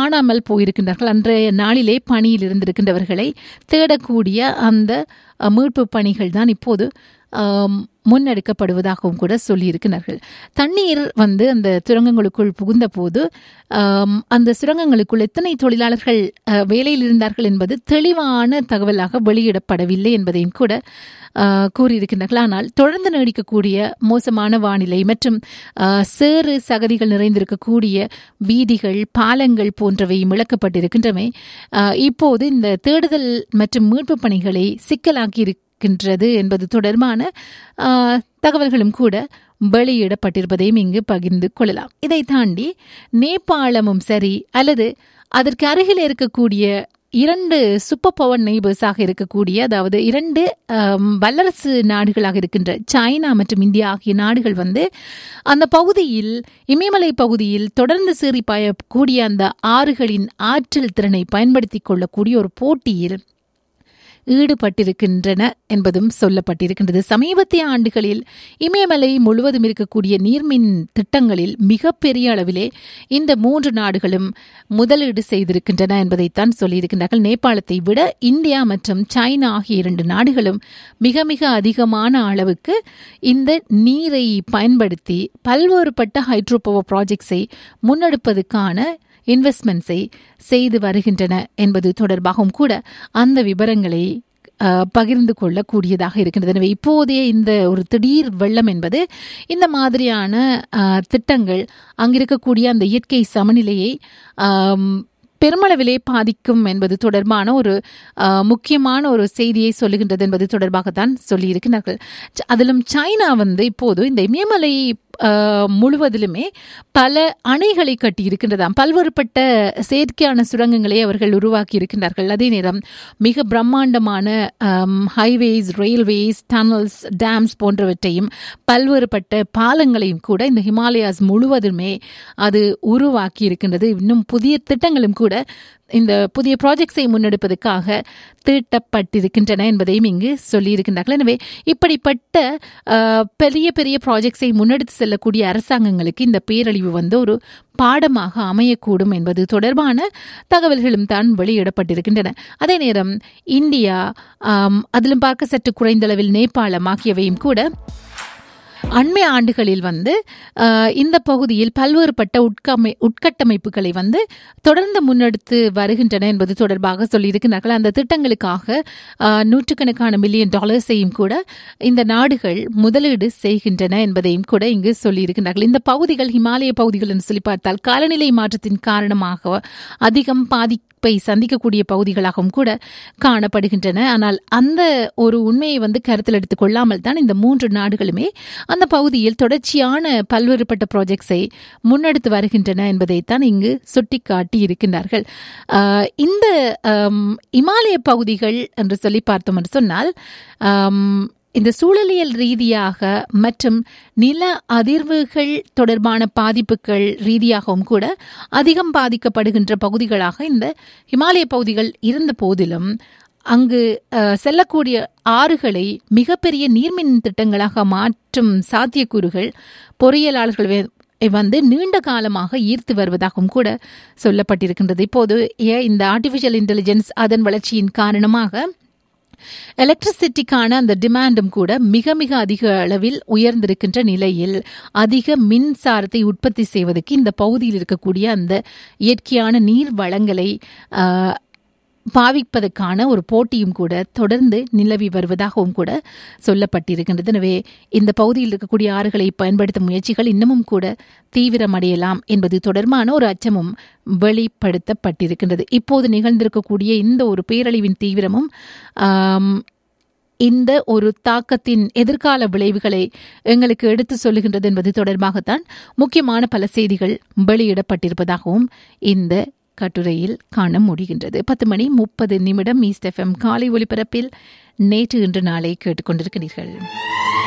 காணாமல் போயிருக்கின்றார்கள் அன்றைய நாளிலே பணியில் இருந்திருக்கின்றவர்களை தேடக்கூடிய அந்த அஹ், மீட்பு பணிகள் தான் இப்போது ஆம், முன்னெடுக்கப்படுவதாகவும் கூட சொல்லியிருக்கிறார்கள் தண்ணீர் வந்து அந்த சுரங்கங்களுக்குள் புகுந்த போது ஆம், அந்த சுரங்கங்களுக்குள் எத்தனை தொழிலாளர்கள் அஹ், வேலையில் இருந்தார்கள் என்பது தெளிவான தகவலாக வெளியிடப்படவில்லை என்பதையும் கூட அஹ், கூறியிருக்கின்றார்கள் ஆனால் தொடர்ந்து நீடிக்கக்கூடிய மோசமான வானிலை மற்றும் அஹ், சேறு சகதிகள் நிறைந்திருக்கக்கூடிய வீதிகள் பாலங்கள் போன்றவையும் இழக்கப்பட்டிருக்கின்றமை அஹ், இப்போது இந்த தேடுதல் மற்றும் மீட்பு பணிகளை சிக்கலாக்கி இருக்கின்றது என்பது தொடர்பான ஆஹ், தகவல்களும் கூட வெளியிடப்பட்டிருப்பதையும் இங்கு பகிர்ந்து கொள்ளலாம் இதை தாண்டி நேபாளமும் சரி அல்லது அதற்கு அருகில் இருக்கக்கூடிய இரண்டு சூப்பர் பவர் நெய்பர்ஸாக இருக்கக்கூடிய அதாவது இரண்டு ஆம், வல்லரசு நாடுகளாக இருக்கின்ற சைனா மற்றும் இந்தியா ஆகிய நாடுகள் வந்து அந்த பகுதியில் இமயமலை பகுதியில் தொடர்ந்து சீறி பாயக்கூடிய அந்த ஆறுகளின் ஆற்றல் திறனை பயன்படுத்திக் கொள்ளக்கூடிய ஒரு போட்டியில் ஈடுபட்டிருக்கின்றன என்பதும் சொல்லப்பட்டிருக்கின்றது சமீபத்திய ஆண்டுகளில் இமயமலை முழுவதும் இருக்கக்கூடிய நீர்மின் திட்டங்களில் மிகப்பெரிய அளவிலே இந்த மூன்று நாடுகளும் முதலீடு செய்திருக்கின்றன என்பதைத்தான் சொல்லியிருக்கின்றார்கள் நேபாளத்தை விட இந்தியா மற்றும் சைனா ஆகிய இரண்டு நாடுகளும் மிக மிக அதிகமான அளவுக்கு இந்த நீரை பயன்படுத்தி பல்வேறுபட்ட ஹைட்ரோ பவர் ப்ராஜெக்ட்ஸை முன்னெடுப்பதற்கான இன்வெஸ்ட்மெண்ட்ஸை செய்து வருகின்றன என்பது தொடர்பாகவும் கூட அந்த விவரங்களை அஹ், பகிர்ந்து கொள்ளக்கூடியதாக இருக்கின்றது எனவே இப்போதைய இந்த ஒரு திடீர் வெள்ளம் என்பது இந்த மாதிரியான அஹ், திட்டங்கள் அங்கிருக்கக்கூடிய அந்த இயற்கை சமநிலையை ஆம், பெருமளவிலே பாதிக்கும் என்பது தொடர்பான ஒரு அஹ், முக்கியமான ஒரு செய்தியை சொல்லுகின்றது என்பது தொடர்பாகத்தான் சொல்லியிருக்கிறார்கள் ச- அதிலும் சைனா வந்து இப்போது இந்த இமயமலை அஹ், முழுவதிலுமே பல அணைகளை கட்டி இருக்கின்றதாம் பல்வேறுபட்ட செயற்கையான சுரங்கங்களை அவர்கள் உருவாக்கி இருக்கின்றார்கள் அதே நேரம் மிக பிரம்மாண்டமான ஹைவேஸ் ரயில்வேஸ் டனல்ஸ் டேம்ஸ் போன்றவற்றையும் பல்வேறுபட்ட பாலங்களையும் கூட இந்த ஹிமாலயாஸ் முழுவதுமே அது உருவாக்கி இருக்கின்றது இன்னும் புதிய திட்டங்களும் கூட இந்த புதிய ப்ராஜெக்ட்ஸை முன்னெடுப்பதற்காக தீட்டப்பட்டிருக்கின்றன என்பதையும் இங்கு சொல்லியிருக்கின்றார்கள் எனவே இப்படிப்பட்ட அஹ், பெரிய பெரிய ப்ராஜெக்ட்ஸை முன்னெடுத்து செல்லக்கூடிய அரசாங்கங்களுக்கு இந்த பேரழிவு வந்து ஒரு பாடமாக அமையக்கூடும் என்பது தொடர்பான தகவல்களும் தான் வெளியிடப்பட்டிருக்கின்றன அதே நேரம் இந்தியா ஆம், அதிலும் பார்க்க சற்று குறைந்த அளவில் நேபாளம் ஆகியவையும் கூட அண்மை ஆண்டுகளில் வந்து அஹ், இந்த பகுதியில் பல்வேறுபட்ட உட்கமை உட்கட்டமைப்புகளை வந்து தொடர்ந்து முன்னெடுத்து வருகின்றன என்பது தொடர்பாக சொல்லியிருக்கிறார்கள் அந்த திட்டங்களுக்காக அஹ், நூற்றுக்கணக்கான மில்லியன் டாலர்ஸையும் கூட இந்த நாடுகள் முதலீடு செய்கின்றன என்பதையும் கூட இங்கு சொல்லியிருக்கிறார்கள் இந்த பகுதிகள் ஹிமாலய பகுதிகள் என்று சொல்லி பார்த்தால் காலநிலை மாற்றத்தின் காரணமாக அதிகம் பாதிப்பை சந்திக்கக்கூடிய பகுதிகளாகவும் கூட காணப்படுகின்றன ஆனால் அந்த ஒரு உண்மையை வந்து கருத்தில் எடுத்துக் கொள்ளாமல் தான் இந்த மூன்று நாடுகளுமே அந்த பகுதியில் தொடர்ச்சியான பல்வேறுபட்ட ப்ராஜெக்ட்ஸை முன்னெடுத்து வருகின்றன என்பதைத்தான் இங்கு சுட்டிக்காட்டி இருக்கின்றார்கள் ஆஹ் இந்த ஆம், இமாலய பகுதிகள் என்று சொல்லி பார்த்தோம் என்று சொன்னால் ஆம், இந்த சூழலியல் ரீதியாக மற்றும் நில அதிர்வுகள் தொடர்பான பாதிப்புகள் ரீதியாகவும் கூட அதிகம் பாதிக்கப்படுகின்ற பகுதிகளாக இந்த இமாலய பகுதிகள் இருந்த போதிலும் அங்கு அஹ், செல்லக்கூடிய ஆறுகளை மிகப்பெரிய நீர்மின் திட்டங்களாக மாற்றும் சாத்தியக்கூறுகள் பொறியியலாளர்கள் வே- வந்து நீண்ட காலமாக ஈர்த்து வருவதாகவும் கூட சொல்லப்பட்டிருக்கின்றது இப்போது ஏ- இந்த ஆர்டிஃபிஷியல் இன்டெலிஜென்ஸ் அதன் வளர்ச்சியின் காரணமாக எலக்ட்ரிசிட்டிக்கான அந்த டிமாண்டும் கூட மிக மிக அதிக அளவில் உயர்ந்திருக்கின்ற நிலையில் அதிக மின்சாரத்தை உற்பத்தி செய்வதற்கு இந்த பகுதியில் இருக்கக்கூடிய அந்த இயற்கையான நீர் வளங்களை ஆஹ், பாவிப்பதற்கான ஒரு போட்டியும் கூட தொடர்ந்து நிலவி வருவதாகவும் கூட சொல்லப்பட்டிருக்கின்றது எனவே இந்த பகுதியில் இருக்கக்கூடிய ஆறுகளை பயன்படுத்தும் முயற்சிகள் இன்னமும் கூட தீவிரமடையலாம் என்பது தொடர்பான ஒரு அச்சமும் வெளிப்படுத்தப்பட்டிருக்கின்றது இப்போது நிகழ்ந்திருக்கக்கூடிய இந்த ஒரு பேரழிவின் தீவிரமும் ஆம், இந்த ஒரு தாக்கத்தின் எதிர்கால விளைவுகளை எங்களுக்கு எடுத்து சொல்லுகின்றது என்பது தொடர்பாகத்தான் முக்கியமான பல செய்திகள் வெளியிடப்பட்டிருப்பதாகவும் இந்த கட்டுரையில் காண முடிகின்றது பத்து மணி முப்பது நிமிடம் ஈஸ்ட் எஃப்எம் காலை ஒலிபரப்பில் நேற்று இன்று நாளை கேட்டுக்கொண்டிருக்கிறீர்கள்